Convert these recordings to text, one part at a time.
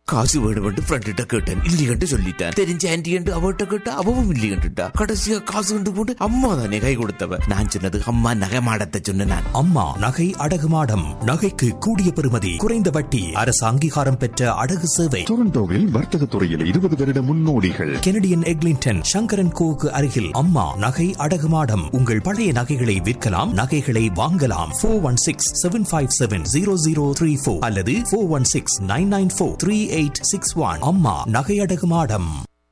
காசு வேணுமென்று ஃப்ரெண்ட்ட கேட்டேன் இல்லையென்று சொல்லிட்டேன் தெரிஞ்ச ஆன்டி அவட்ட கேட்டா அவவும் இல்லையென்றுட்டா கடைசியா காசு கொண்டு போட்டு அம்மா தானே கை கொடுத்தவ நான் சொன்னது அம்மா நகைமாடத்தை சொன்ன நான் அம்மா நகை அடகு மாடம் நகைக்கு கூடிய பெறுமதி குறைந்த வட்டி அரசு அங்கீகாரம் பெற்ற அடகு சேவை டொரண்டோவில் வர்த்தக துறையில் இருபது வருட முன்னோடிகள் கெனடியன் எக்லிங்டன் சங்கரன் கோவுக்கு அருகில் அம்மா நகை அடகு மாடம் உங்கள் பழைய நகைகளை விற்கலாம் நகைகளை வாங்கலாம் four one six seven five seven zero zero three four அல்லது four one six nine nine four three eight six one அம்மா நகை அடகு மாடம்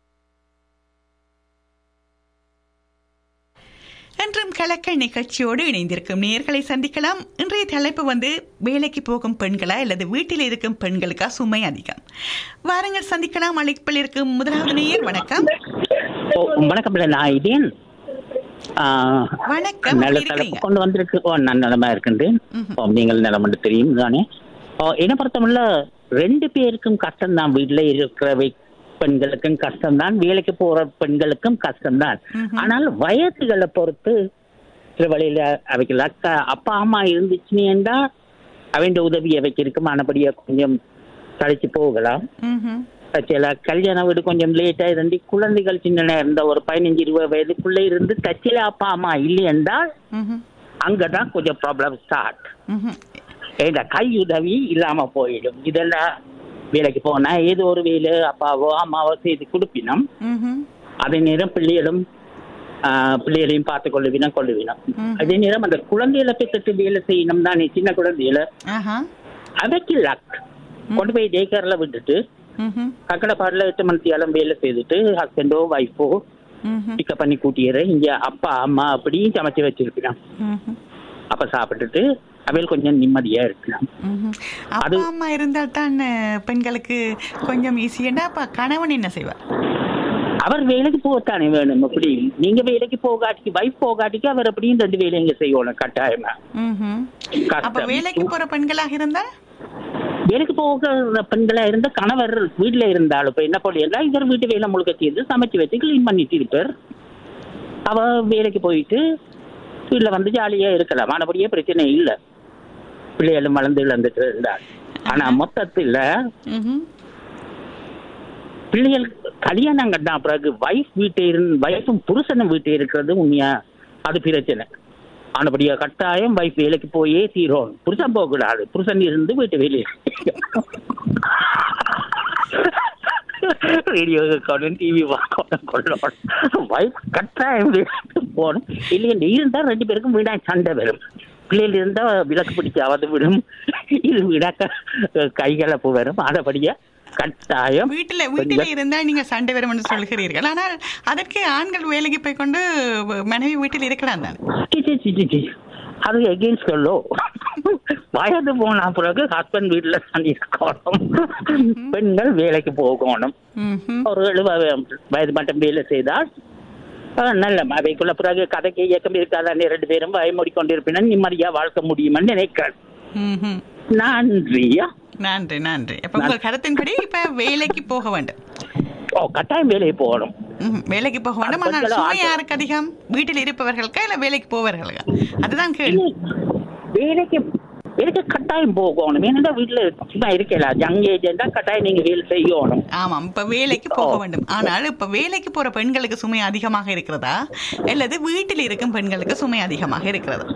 என்றும் கலக்கல் நிகழ்ச்சியோடு இணைந்திருக்கும் நேர்களை சந்திக்கலாம் இன்றைய தலைப்பு வந்து வேலைக்கு போகும் பெண்களா அல்லது வீட்டில் இருக்கும் பெண்களுக்கா சுமை அதிகம் வாருங்கள் சந்திக்கலாம் அழைப்பில் இருக்கும் முதலாவது நேயர் வணக்கம் ஓ, வணக்கம் இல்ல நான் இதேன் ஆ, வணக்கம், நல்ல எப்படி தலைப்பு இருக்கிறீங்க? கொண்டு வந்திருக்கு ஓ நான் நலமா இருக்கின்றேன் ஓ, நீங்கள் நலம் என்று தெரியும் தானே ஓ, என்னை பொறுத்தமல்ல ரெண்டு பேருக்கும் கஷ்டம் தான் வீட்டுல இருக்கிற வை- பெண்களுக்கும் கஷ்டம்தான் வேலைக்கு போற பெண்களுக்கும் கஷ்டம்தான் ஆனால் வயசுகளை பொறுத்து சில வழியில அவைக்கு அக்கா அப்பா அம்மா இருந்துச்சுன்னா அவன் உதவி அவைக்கு இருக்கும் ஆனபடியா கொஞ்சம் கழிச்சு போகலாம் ம்ஹும். சில கல்யாண வீடு கொஞ்சம் லேட்டா இருந்து குழந்தைகள் சின்ன இருந்த ஒரு பதினஞ்சு இருபது வயதுக்குள்ள இருந்து தச்சில அப்பா அம்மா இல்லை என்றால் ம்ஹும். அங்கதான் கொஞ்சம் ப்ராப்ளம் ஸ்டார்ட் ம்ஹும். இந்த கை உதவி இல்லாம போயிடும் இதெல்லாம் வேலைக்கு போனா ஏதோ ஒரு வேலை அப்பாவோ அம்மாவோ செய்து கொடுப்பினோம் ம்ஹும். அதே நேரம் பிள்ளைகளும் ஆஹ், பிள்ளைகளையும் பார்த்து கொள்ளுவினம் கொள்ளுவினம் அதே நேரம் அந்த குழந்தைகளை பெற்றுட்டு வேலை செய்யணும் தானே சின்ன குழந்தைகளை ஆஹா. அவைக்கு லக் கொண்டு போய் டே கேர்ல விட்டுட்டு ம்ஹும். கக்கடப்பாடுல எட்டு மணித்தியாலம் வேலை செய்துட்டு ஹஸ்பண்டோ ஒய்ஃபோ ம்ஹும். பிக்கப் பண்ணி கூட்டிடுற இங்க அப்பா அம்மா அப்படியும் சமைச்சு வச்சிருக்கலாம் ம்ஹும். அப்ப சாப்பிட்டுட்டு அவையில் கொஞ்சம் நிம்மதியா இருக்கலாம் ம்ஹும். அப்பா அம்மா இருந்தால் தான் அஹ், பெண்களுக்கு கொஞ்சம் ஈஸியண்டா அப்ப கணவன் என்ன செய்வார் அவர் வேலைக்கு போகத்தானே வேணும் அப்படி நீங்க வேலைக்கு போகாட்டிக்கு வைஃப் போகாட்டிக்கு அவர் அப்படியும் ரெண்டு வேலை இங்க செய்யணும் கட்டாயமா ம்ஹும். அப்ப கஷ்டம். வேலைக்கு போற பெண்களாக இருந்தால் வேலைக்கு போகிற பெண்களா இருந்த கணவர் வீட்டுல இருந்தாலும் இப்ப என்ன பண்ணா இவர் வீட்டு வேலை முழுக்க செய்து சமைச்சு வச்சு கிளீன் பண்ணிட்டு இருப்பார் அவ வேலைக்கு போயிட்டு வீட்டுல வந்து ஜாலியா இருக்கலாம் ஆனபடியே பிரச்சனை இல்ல பிள்ளைகளும் வளர்ந்து இழந்துட்டு இருந்தார் ஆனா மொத்தத்துல ம்ஹும். பிள்ளைகள் கல்யாணம் கட்டினா பிறகு வைஃப் வீட்டை இருந்து வைஃபும் புருஷனும் வீட்டை இருக்கிறது உண்மையா அது பிரச்சனை ஆனபடியா கட்டாயம் வைஃப் வேலைக்கு போயே தீரும் புருஷன் போகக்கூடாது புருஷன் இருந்து வீட்டு வெளியே ரேடியோ கேட்கணும் டிவி பார்க்கணும் கொள்ளணும் வைஃப் கட்டாயம் வேலைக்கு போகணும் இல்லையா இருந்தா ரெண்டு பேருக்கும் வீடா சண்டை வரும் பிள்ளைகள் இருந்தா விளக்கு பிடிக்காவது விடும் இது விடாக்க கைகலப்பு வரும் ஆனபடியா கட்டாயம் வீட்டுல வீட்டில இருந்தா நீங்க சண்டை வரும் என்று சொல்கிறீர்கள் ஆனால் அதற்கு ஆண்கள் வேலைக்கு போய் கொண்டு மனைவி வீட்டில் இருக்கலாம் தான் சி, சி, சி, சி, சி. அது எகெயின்ஸ்ட் சொல்லோ வயது போன பிறகு ஹஸ்பண்ட் வீட்டுல தான் இருக்கணும் பெண்கள் வேலைக்கு போகணும் ஒரு எழுபது வயது மட்டும் வேலை செய்தால் அஹ், நல்ல அவைக்குள்ள பிறகு கதைக்கு இயக்கம் இருக்காதானே ரெண்டு பேரும் பயமூடி கொண்டிருப்பினும் நிம்மதியா வாழ்க்க முடியும்னு நினைக்கிறேன் ம்ஹும். நன்றியா நன்றி நன்றி அப்ப உங்கள் கருத்தின்படி இப்ப வேலைக்கு போக வேண்டும் ஓ கட்டாயம் வேலைக்கு போகணும் ம்ஹும். வேலைக்கு போக வேண்டும் ஆனால் பெண்களும் சுமை ஆண்கள். யாருக்கு அதிகம் வீட்டில் இருப்பவர்களுக்கா இல்ல வேலைக்கு போவர்களுக்கா அதுதான் கேள்வி வேலைக்கு வேலைக்கு கட்டாயம் போகணும் ஏன்னா வீட்டுல சும்மா இருக்கலாம் யங் ஏஜ் கட்டாயம் நீங்க வேலை செய்யணும் ஆமாம் இப்ப வேலைக்கு போக வேண்டும் ஆனால் இப்ப வேலைக்கு போற பெண்களுக்கு சுமை அதிகமாக இருக்கிறதா அல்லது வீட்டில் இருக்கும் பெண்களுக்கு சுமை அதிகமாக இருக்கிறதா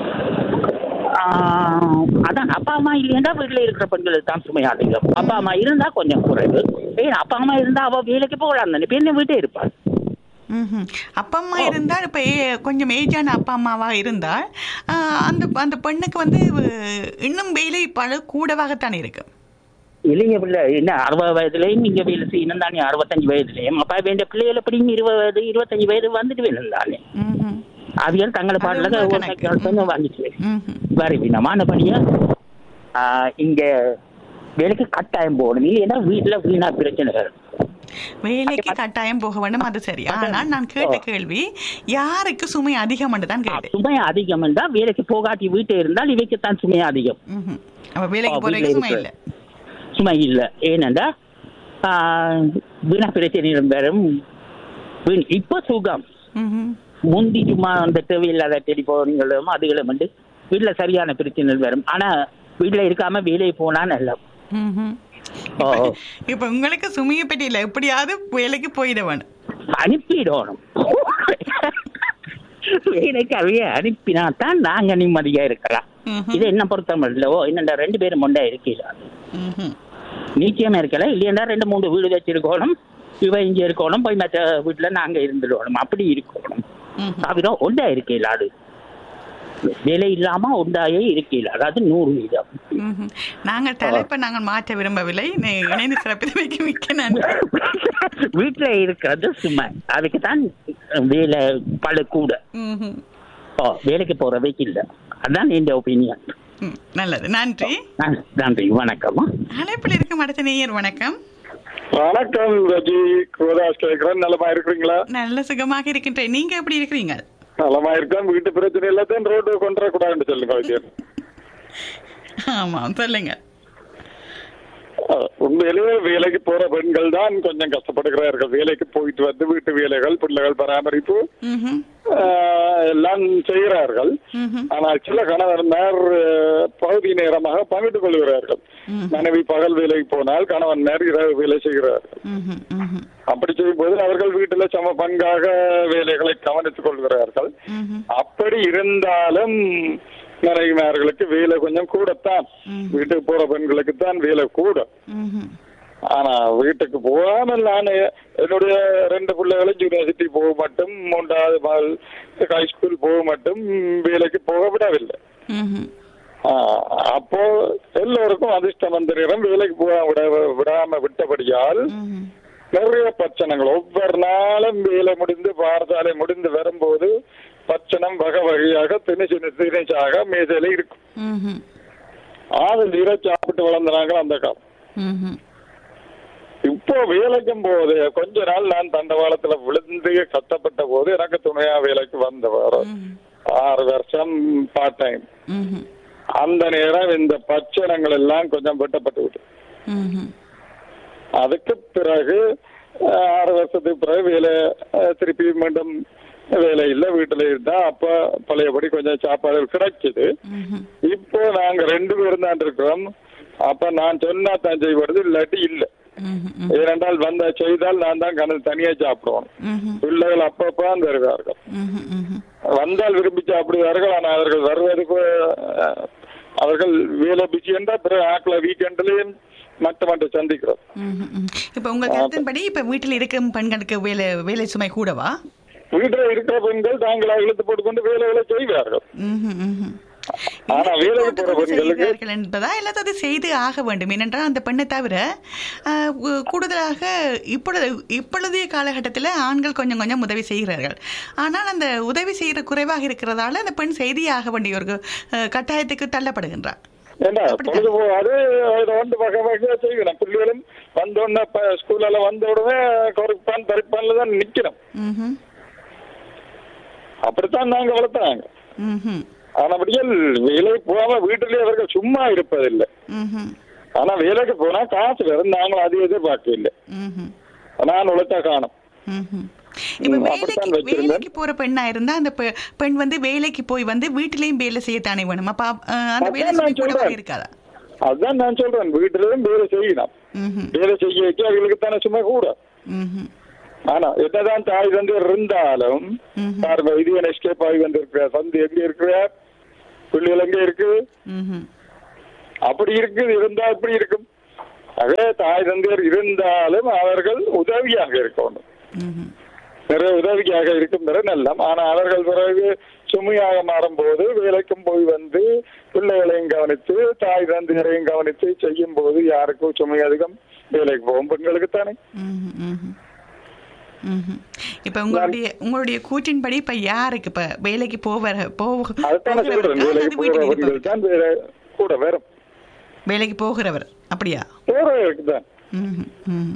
ஆஹ் அதான் அப்பா அம்மா இல்லையா வீட்டுல இருக்கிற பெண்களுக்கு தான் சுமை அதிகம் அப்பா அம்மா இருந்தா கொஞ்சம் குறைவு ஏன் அப்பா அம்மா இருந்தா அவ வேலைக்கு போகலாம் தானே பெண்ணை வீட்டே இருப்பாள் ம்ஹும். அப்பா அம்மா இருந்தால் இப்ப ஏ- கொஞ்சம் ஏஜான அப்பா அம்மாவா இருந்தால் ஆஹ், அந்த அந்த பெண்ணுக்கு வந்து அஹ், இன்னும் வேலை பழு கூடவாகத்தான் இருக்கு இல்லைங்க பிள்ளை என்ன அறுபது வயதுலயும் நீங்க வேலை செய்யணும் தானே அறுபத்தஞ்சு வயதுலயும் அப்பா வேண்டிய பிள்ளைகள் எப்படியும் இருபது வயது இருபத்தஞ்சு வயது வந்துட்டு வேணும் தானே ம்ஹும். அவியல் தங்களை அது பாடல உங்க ஒரு கணக்கு. கணக்கு வாங்கிச்சு ம்ஹும். வருவினமானபடியா இங்க வேலைக்கு கட்டாயம் போகணும் இல்லைன்னா வீட்டுல வீணா பிரச்சனை வரும் வேலைக்கு கட்டாயம் போக வேண்டும் அது சரி ஆனால் நான் கேட்ட கேள்வி யாருக்கு சுமை அதிகம் என்று தான் கேட்டேன் சுமை அதிகம் என்றா வேலைக்கு போகாட்டி வீட்டை இருந்தால் இவைக்குத்தான் சுமை அதிகம் ம்ஹும். அப்ப வேலைக்கு ஆ, போறதுக்கு வீட்ல சுமை இருக்கு. இல்ல சுமை இல்லை ஏனென்றா வீணா பிரச்சனையும் வரும் வீண் இப்போ சுகம் ம்ஹும். முந்தி சும்மா அந்த தேவையில்லாத டெலிஃபோன்களும் அதுகளும் வந்து வீட்டில் சரியான பிரச்சனைகள் வரும் ஆனா வீட்டில் இருக்காம வேலைக்கு போனா நல்ல ம்ஹும். ஓ. இப்ப உங்களுக்கு சுமையை பற்றி இல்ல எப்படியாவது வேலைக்கு போயிட வேணும் அனுப்பிடணும் வேலைக்கு அவைய அனுப்பினா தான் நாங்க நிம்மதியா இருக்கலாம் ம்ஹும். இது என்ன பொறுத்தமல்லவோ என்னடா ரெண்டு பேரும் மொண்டா இருக்கீங்களா ம்ஹும். நிச்சயமா இருக்கல இல்லையா ரெண்டு மூணு வீடு வச்சிருக்கணும் இவ இங்க இருக்கணும் போய் மற்ற வீட்டுல நாங்க இருந்துடணும் அப்படி இருக்கணும் ம்ஹும். தவிர ஒண்டா இருக்கீங்களா அது வேலை இல்லாம ஒண்டாயே இருக்கீங்களா அதாவது நூறு வீதம் ம்ஹும். நாங்கள் தலைப்பை நாங்கள் மாற்ற விரும்பவில்லை நே- இணைந்து சிறப்பித்து வைக்க மிக்க நன்றி வீட்டுல இருக்கிறது சும்மா அதுக்கு தான் வேலை பல கூட ம்ஹும். ஓ, வேலைக்கு போறதுக்கு இல்ல அதான் இந்த ஒப்பீனியன் ம், நல்லது நன்றி நன்றி வணக்கம் அழைப்பில் இருக்கும் அடுத்த நேயர் வணக்கம் வணக்கம் ரஜி கோதாஸ் கேட்கிறேன் நலமா இருக்கிறீங்களா நல்ல சுகமாக இருக்கின்றேன் நீங்க எப்படி இருக்கிறீங்க நலமா இருக்கேன் வீட்டு பிரச்சனை எல்லாத்தையும் ரோடு கொண்டு வரக்கூடாதுன்னு சொல்லுங்க வைத்தியர் ஆமாம் சொல்லுங்க அஹ், உண்மையிலேயே வேலைக்கு போற பெண்கள் தான் கொஞ்சம் கஷ்டப்படுகிறார்கள் வேலைக்கு போயிட்டு வந்து வீட்டு வேலைகள் பிள்ளைகள் பராமரிப்பு ம்ஹும். அஹ், எல்லாம் செய்கிறார்கள் ம்ஹும். ஆனால் சில கணவன்மார் அஹ், பகுதி நேரமாக பங்கிட்டுக் கொள்கிறார்கள் மனைவி பகல் வேலைக்கு போனால் கணவன்மார் இரவு வேலை செய்கிறார்கள் ம்ஹும். ம்ஹும். அப்படி செய்யும்போது அவர்கள் வீட்டுல சம பங்காக வேலைகளை கவனித்துக் கொள்கிறார்கள் ம்ஹும். அப்படி இருந்தாலும் மனைவிமார்களுக்கு வேலை கொஞ்சம் கூடத்தான் வீட்டுக்கு போற பெண்களுக்கு தான் வேலை கூட ம்ஹும். ஆனா வீட்டுக்கு போகாமல் நான் என்னுடைய ரெண்டு பிள்ளைகளும் யூனிவர்சிட்டி போக மட்டும் மூன்றாவது மகள் ஹை ஸ்கூல் போக மட்டும் வேலைக்கு போக விடவில்லை ம்ஹும். ஆஹ் அப்போ எல்லோருக்கும் அதிர்ஷ்டம் வந்துடும் வேலைக்கு போக விட விடாம விட்டபடியால் ம்ஹும். நிறைய பிரச்சனைகள் ஒவ்வொரு நாளும் வேலை முடிந்து பாடசாலை முடிந்து வரும்போது பச்சனம் வகை வகையாக திணிச்சு திணிச்சாக மேசையில இருக்கும் ம்ஹும். ஆறு நீரை சாப்பிட்டு வளர்ந்தாங்க அந்த காலம் ம்ஹும். இப்போ வேலைக்கும் போது கொஞ்ச நாள் நான் தண்டவாளத்துல விழுந்து கஷ்டப்பட்ட போது எனக்கு துணையா வேலைக்கு வந்தவர் ஆறு வருஷம் பார்ட் டைம் ம்ஹும். அந்த நேரம் இந்த பச்சனங்கள் எல்லாம் கொஞ்சம் வெட்டப்பட்டு விட்டு ம்ஹும். அதுக்கு பிறகு அஹ், ஆறு வருஷத்துக்கு பிறகு வேலை அஹ், திருப்பி மீண்டும் வேலை இல்ல வீட்டுல இருந்தா அப்ப பழையபடி கொஞ்சம் சாப்பாடு கிடைக்குது ம்ஹும். இப்போ நாங்க ரெண்டு பேரும் தான் இருக்கிறோம் அப்ப நான் சொன்னா தான் செய்வது இல்லாட்டி இல்ல ம்ஹும். ஏனென்றால் வந்த செய்தால் நான் தான் கணக்கு தனியா சாப்பிடுவோம் ம்ஹும். பிள்ளைகள் அப்பப்பதான் தருவார்கள் ம்ஹும். ம்ஹும். வந்தால் விரும்பி சாப்பிடுவார்கள் ஆனால் அவர்கள் வருவதற்கு அஹ், அவர்கள் வேலை பிஸி என்றால் பிறகு ஆக்கில வீக்கெண்ட்லயும் மற்ற மற்ற சந்திக்கிறோம் ம்ஹும். ம்ஹும். இப்ப உங்க கருத்தின்படி இப்ப வீட்டில் இருக்கும் பெண்களுக்கு வேலை வேலை சுமை கூடவா வீட்டுல இருக்கிற பெண்கள் தாங்களாக இழுத்து போட்டுக்கொண்டு வேலைகளை செய்வார்கள் ம்ஹும். ம்ஹும். ஆனா வேலைக்கு போற போட்டுக்கொண்டு பெண்களுக்கு செய்கிறார்கள் என்பதா அல்லது அது செய்து ஆக வேண்டும் ஏனென்றால் அந்த பெண்ணை தவிர ஆஹ், உ- கூடுதலாக இப்பொழுது இப்பொழுதைய காலகட்டத்தில் ஆண்கள் கொஞ்சம் கொஞ்சம் உதவி செய்கிறார்கள் ஆனால் அந்த உதவி செய்கிற குறைவாக இருக்கிறதால அந்த பெண் செய்தியே ஆக வேண்டிய ஒரு ஆஹ், கட்டாயத்துக்கு தள்ளப்படுகின்றார் ஏன்னா பொழுது போகாது அதை வந்து வகை வகையா செய்யணும் பிள்ளைகளும் வந்த உடனே ஸ்கூல்ல வந்த உடனே குறைப்பான் தரிப்பான்ல தான் நிக்கணும் ம்ஹும். அப்படித்தான் நாங்க வளர்த்தாங்க ம்ஹும். ஆனபடியால் வேலை போகாம வீட்டிலேயே அவர்கள் சும்மா இருப்பதில்லை ம்ஹும். ஆனா வேலைக்கு போனா காசு வரும் நாங்களும் அது எதிர்பார்க்க இல்லை ம்ஹும். நான் உழைச்சா காணும் ம்ஹும். இப்ப ம், வேலைக்கு அப்படித்தான் வச்சிருந்தேன். வேலைக்கு போற பெண்ணா இருந்தா அந்த பெ- பெண் வந்து வேலைக்கு போய் வந்து வீட்டிலேயும் வேலை செய்யத்தானே வேணும் அப்ப ஆஹ், அந்த வேலை அதான் சுமை நான் கூடவா சொல்றேன். இருக்காதா அதுதான் நான் சொல்றேன் வீட்டிலும் வேலை செய்யணும் ம்ஹும். வேலை செய்ய வைக்க அவங்களுக்கு தானே சும்மா கூட ம்ஹும். ஆனா என்னதான் தாய் தந்தை இருந்தாலும் ம்ஹும். பாருங்க இது எஸ்கேப் ஆகி வந்திருக்கிறார் சந்து எங்க இருக்கிறார் பிள்ளைகள் எங்க இருக்கு ம்ஹும். அப்படி இருக்குது இருந்தா இப்படி இருக்கும் அதே தாய் தந்தையர் இருந்தாலும் அவர்கள் உதவியாக இருக்கணும் ம்ஹும். நிறைய உதவியாக இருக்கும் பிறகு நல்லம் ஆனா அவர்கள் பிறகு சுமையாக மாறும்போது வேலைக்கும் போய் வந்து பிள்ளைகளையும் கவனித்து தாய் தந்தையரையும் கவனித்து செய்யும் போது யாருக்கும் சுமை அதிகம் வேலைக்கு போகும் பெண்களுக்கு தானே ம்ஹும். ம்ஹும். ம்ஹும். இப்ப உங்களுடைய உங்களுடைய கூற்றின்படி இப்ப யாருக்கு இப்ப வேலைக்கு போவ போக அதுதானே சொல்றேன் போகிறவருக்கா வேலைக்கு அல்லது போகிற வீட்டில் பெண்கள் இருப்பவருக்கா? தான் வேலை கூட வரும் வேலைக்கு போகிறவர் அப்படியா போறவருக்கு தான் ம்ஹும். ம்ஹும்.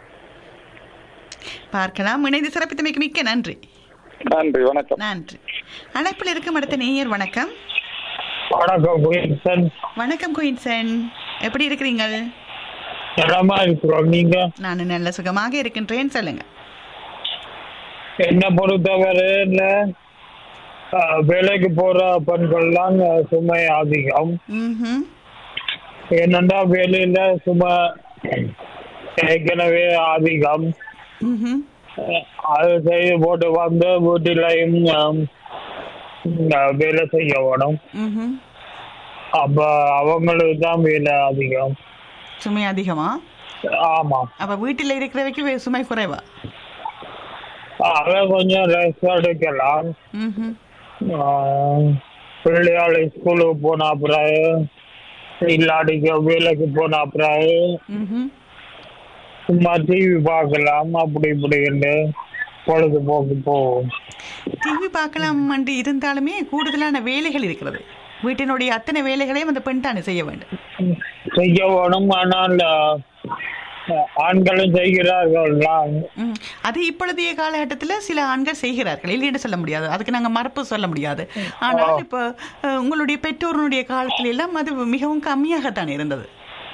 பார்க்கலாம் இணைந்து சிறப்பித்தமைக்கு மிக்க நன்றி நன்றி வணக்கம் நன்றி அழைப்பில் இருக்கும் அடுத்த நேயர் வணக்கம் வணக்கம் குயின்சன் வணக்கம் குயின்சன் எப்படி இருக்கிறீங்க நலமா இருக்கிறோம் நீங்க நான் நல்ல சுகமாக இருக்கின்றேன் சொல்லுங்க என்ன பொறுத்தவரையில அஹ், வேலைக்கு போற பெண்கள்லாம் சுமை அதிகம் ம்ஹும். என்னண்டா வேலையில சும்மா ஏற்கனவே அதிகம் ம்ஹும். அது செய்து போட்டு வந்து வீட்டிலையும் ஆம், ஆ, வேலை செய்ய வேணும் ம்ஹும். அப்ப அவங்களுக்கு தான் வேலை அதிகம் சுமை அதிகமா ஆமா அப்ப வீட்டில் இருக்கிறவைக்கு வே- சுமை குறைவா அதை கொஞ்சம் ரெஸ்ட் எடுக்கலாம் ம்ஹும். ஆ, பிள்ளையாள் ஸ்கூலுக்கு போன பிறகு இல்லாட்டிக்கு வேலைக்கு போன பிறகு ம்ஹும். சும்மா டிவி பார்க்கலாம் அப்படி இப்படின்னு பொழுதுபோக்கு போகும் டிவி பார்க்கலாம் என்று இருந்தாலுமே கூடுதலான வேலைகள் இருக்கிறது வீட்டினுடைய அத்தனை வேலைகளையும் அந்த பெண் தானே செய்ய வேண்டும் செய்ய வேணும் ஆனால் ஆ, ஆண்களும் செய்கிறார்கள் ம். அது இப்பொழுதைய காலகட்டத்தில் சில ஆண்கள் செய்கிறார்கள் இல்லை என்று சொல்ல முடியாது அதுக்கு நாங்கள் மறுப்பு சொல்ல முடியாது ஆனால் இப்போ அஹ், உங்களுடைய பெற்றோருடைய காலத்துல எல்லாம் அது மிகவும் கம்மியாகத்தான் இருந்தது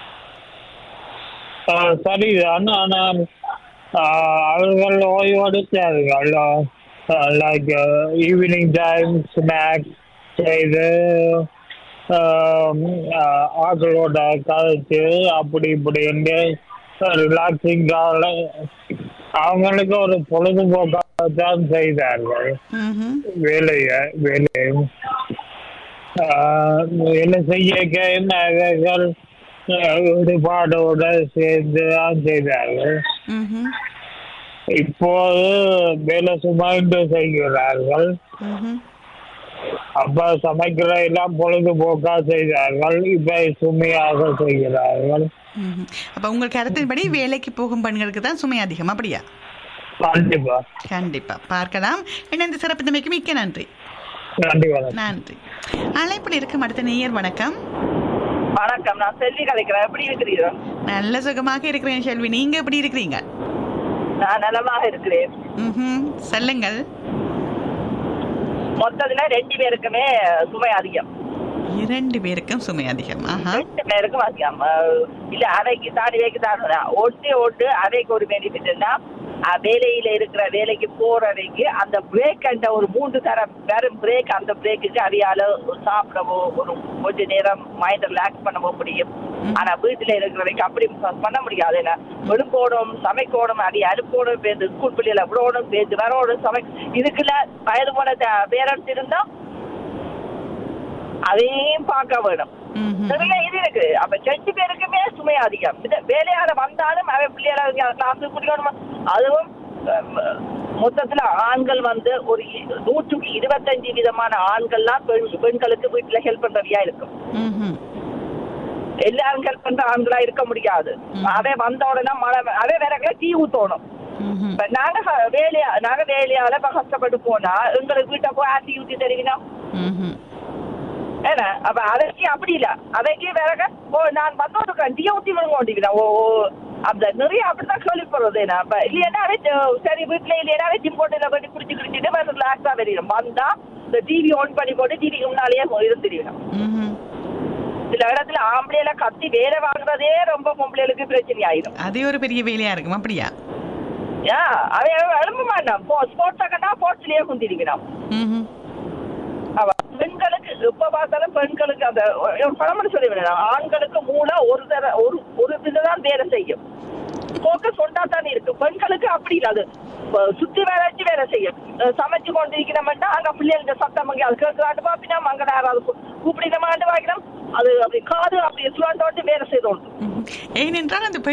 சரிதான் ஆனால் ஆ, அவர்கள் ஓய்வெடுத்தார்கள் லைக் ஈவினிங் டைம் ஸ்நாக்ஸ் செய்து ஆம், ஆ, ஆக்களோட கதைச்சு அப்படி இப்படின்னு ரிலாக்ஸிங்காக அவங்களுக்கு ஒரு பொழுதுபோக்காக தான் செய்தார்கள் ம்ஹும். வேலைய வேலையை ஆஹ், வேலை செய்ய அவர்கள் ஈடுபாடோட சேர்ந்து தான் செய்தார்கள் ம்ஹும். இப்போது வேலை சுமைந்து செய்கிறார்கள் ம்ஹும். அப்ப சமைக்கிற எல்லாம் பொழுதுபோக்கா செய்தார்கள் இப்ப சுமையாக செய்கிறார்கள் ம்ஹும். அப்ப உங்கள் கருத்தின்படி வேலைக்கு போகும் பெண்களுக்கு தான் சுமை அதிகம் அப்படியா கண்டிப்பா கண்டிப்பா பார்க்கலாம் என்ன இந்த சிறப்பு தமைக்கு மிக்க நன்றி நன்றி வணக்கம் நன்றி அழைப்பில் இருக்கும் அடுத்த நேயர் வணக்கம் வணக்கம் நான் செல்வி கலைக்கிறேன் எப்படி இருக்கிறீங்க நல்ல சுகமாக இருக்கிறேன் செல்வி நீங்க எப்படி இருக்கிறீங்க நான் நலமாக இருக்கிறேன் ம்ஹும். சொல்லுங்கள் மொத்தத்துல ரெண்டு பேருக்குமே சுமை அதிகம் இரண்டு பேருக்கும் சுமை அதிகம் ஆஹா ரெண்டு பேருக்கும் அதிகம் அஹ் இல்ல அவைக்கு தான் இவைக்கு தான் ஒன்று ஒன்று அவைக்கு ஒரு பெனிஃபிட்னா வேலையில இருக்கிற வேலைக்கு போறவைக்கு அந்த பிரேக் என்ற ஒரு மூன்று தரம் வெறும் பிரேக் அந்த பிரேக்குக்கு அவையால சாப்பிடவோ ஒரு கொஞ்ச நேரம் மைண்ட் ரிலாக்ஸ் பண்ணவோ முடியும் ஆனா வீட்டுல இருக்கிறவைக்கு அப்படி பண்ண முடியாது என்ன எழுப்போடும் சமைக்கோடும் அடி அனுப்போடும் பேருந்து ஸ்கூல் பிள்ளைகளை விடணும் பேருந்து வரணும் சமை இதுக்குள்ள வயது போன பேரண்ட்ஸ் இருந்தா அதையும் பார்க்க வேணும் ம்ஹும். நிறைய இது இருக்கு அப்ப ரெண்டு பேருக்குமே சுமை அதிகம் இந்த வேலையால வந்தாலும் அவன் பிள்ளையால கிளாஸ் குடிக்கணும் அதுவும் அஹ், மொத்தத்துல ஆண்கள் வந்து ஒரு இ- நூற்றுக்கு இருபத்தஞ்சு விதமான ஆண்கள்லாம் பெண் பெண்களுக்கு வீட்டுல ஹெல்ப் பண்றவையா இருக்கும் ம்ஹும். எல்லாரும் ஹெல்ப் பண்ற ஆண்களா இருக்க முடியாது அவன் வந்த உடனே மழை அவன் வேற டீ ஊத்தணும் ம்ஹும். இப்ப நாங்க ஹ- வேலையா நாங்க வேலையால இப்ப கஷ்டப்பட்டு போனா எங்களுக்கு வீட்டை போய் ஆட்டி ஊத்தி தருவீங்கன்னா ம்ஹும். என்ன அப்ப அதைக்கு அப்படி இல்ல அதைக்கு வேற ஓ நான் வந்தோம் டீ ஊத்தி விடுங்க ஓ ஓ, அந்த நிறைய அப்படித்தான் சொல்லி போறது என்ன அப்ப இல்லையா சரி வீட்டுல இல்லையா ஜிம் போட்டு பண்ணி குடிச்சு குடிச்சிட்டு வேற ரிலாக்ஸா வெறியும் வந்தா இந்த டிவி ஆன் பண்ணி போட்டு டிவிக்கு முன்னாலேயே இருந்துருவேன் ம்ஹும். சில இடத்துல ஆம்பளையில கத்தி வேலை வாங்குறதே ரொம்ப பொம்பளைகளுக்கு பிரச்சனை ஆயிடும் அதே ஒரு பெரிய வேலையா இருக்கும் அப்படியா ஏன் அவன் எழும்ப மாட்டான் ஸ்போர்ட்ஸ் கண்டா ஸ்போர்ட்ஸ்லயே குந்திருக்கிறான் ம்ஹும். அவ பெண்களுக்கு எப்ப பார்த்தாலும் பெண்களுக்கு அந்த ஒரு பழமொழி சொல்லி விடலாம் ஆண்களுக்கு மூளை ஒரு தர ஒரு ஒரு இதுதான் வேலை செய்யும் போக்கஸ் ஒன்றா தான் இருக்கு பெண்களுக்கு அப்படி இல்ல அது இப்ப சுத்தி வேலை வச்சு வேலை செய்யும் அஹ் சமைச்சு கொண்டிருக்கிறோம்னா அங்க பிள்ளைங்க சத்தம் அங்கே அது கேட்கலாட்டு பாப்பினா அங்க யாராவது கூப்பிடினமாண்டு வாங்கினோம் அது அப்படி காது அப்படி சுழண்டோட்டு வேலை செய்தோம் ம்ஹும். ஏனென்றால் அந்த பெண்